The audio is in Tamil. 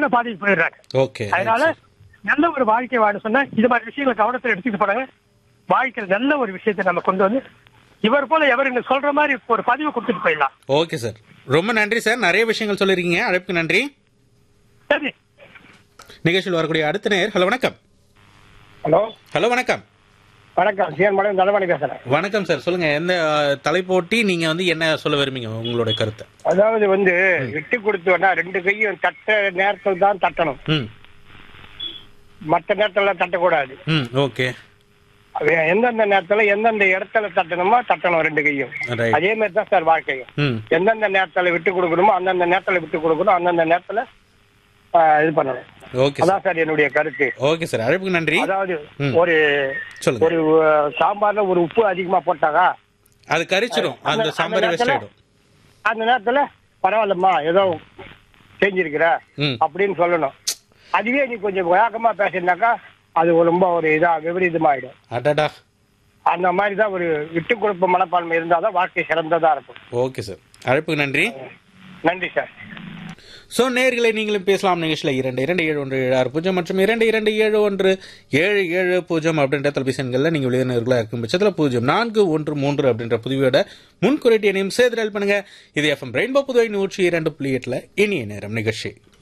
தவறான பாதைக்கு போயிடுறாங்க ஓகே அதனால நல்ல ஒரு வாழ்க்கை வாழ சொன்னா இது மாதிரி விஷயங்களை கவனத்தில் எடுத்துட்டு போறாங்க வாழ்க்கையில் நல்ல ஒரு விஷயத்தை நம்ம கொண்டு வந்து இவர் போல எவர் என்ன சொல்ற மாதிரி ஒரு பதிவு கொடுத்துட்டு போயிடலாம் ஓகே சார் ரொம்ப நன்றி சார் நிறைய விஷயங்கள் சொல்லிருக்கீங்க அழைப்புக்கு நன்றி சரி நிகழ்ச்சியில் வரக்கூடிய அடுத்த நேர் ஹலோ வணக்கம் ஹலோ ஹலோ வணக்கம் வணக்கம் சிஎன் மேடம் தனபாணி பேசுறேன் வணக்கம் சார் சொல்லுங்க எந்த அஹ், தலைப்போட்டி நீங்க வந்து என்ன சொல்ல விரும்புங்க உங்களோட கருத்தை அதாவது வந்து விட்டு கொடுத்தோம்னா ரெண்டு கையும் தட்ட நேரத்தில் தான் தட்டணும் ம் மற்ற நேரத்துல தட்டக்கூடாது ம் ஓகே அது எந்தெந்த நேரத்துல எந்தெந்த இடத்துல தட்டணுமோ தட்டணும் ரெண்டு கையும் ரைட் அதே மாதிரி தான் சார் வாழ்க்கையும் ம் எந்தெந்த நேரத்துல விட்டு கொடுக்கணுமோ அந்தந்த நேரத்துல விட்டு கொடுக்கணும் அந்தந்த நேரத்துல ஆ, இது பண்ணணும் ஓகே சார் அதான் சார் என்னுடைய கருத்து ஓகே சார் அழைப்புக்கு நன்றி அதாவது ம். ஒரு சொல்லுங்க ஒரு அஹ், சாம்பார்ல ஒரு உப்பு அதிகமா போட்டாங்க அது கரிச்சிடும் அந்த அந்த- சாம்பார் அந்த வேஸ்ட் நேரத்துல- ஆயிடும் அந்த நேரத்துல பரவாயில்லம்மா ஏதோ செஞ்சிருக்கிற ம் அப்படின்னு சொல்லணும் அதுவே நீ கொஞ்சம் வேகமா பேசினாக்கா அது ரொம்ப ஒரு இதா விபரீதமாயிடும் அடடா அந்த மாதிரி தான் ஒரு விட்டு கொடுப்பு மனப்பான்மை இருந்தாதான் வாழ்க்கை சிறந்ததா இருக்கும் ஓகே சார் அழைப்புக்கு நன்றி நன்றி சார் ஸோ நேர்களை நீங்களும் பேசலாம் நிகழ்ச்சியில் இரண்டு இரண்டு ஏழு ஒன்று ஏழு ஆறு பூஜ்ஜியம் மற்றும் இரண்டு இரண்டு ஏழு ஒன்று ஏழு ஏழு பூஜ்ஜியம் அப்படின்ற தொலைபேசி எண்களில் நீங்கள் விளையாடுநர்களாக இருக்கும் பட்சத்தில் பூஜ்ஜியம் நான்கு ஒன்று மூன்று அப்படின்ற புதுவையோட முன்குறிட்டு எண்ணையும் சேர்த்து பண்ணுங்க இது எஃப்எம் ரெயின்போ புதுவை நூற்றி இரண்டு புள்ளி எட்டில் இனிய நேரம் நிகழ்ச்சி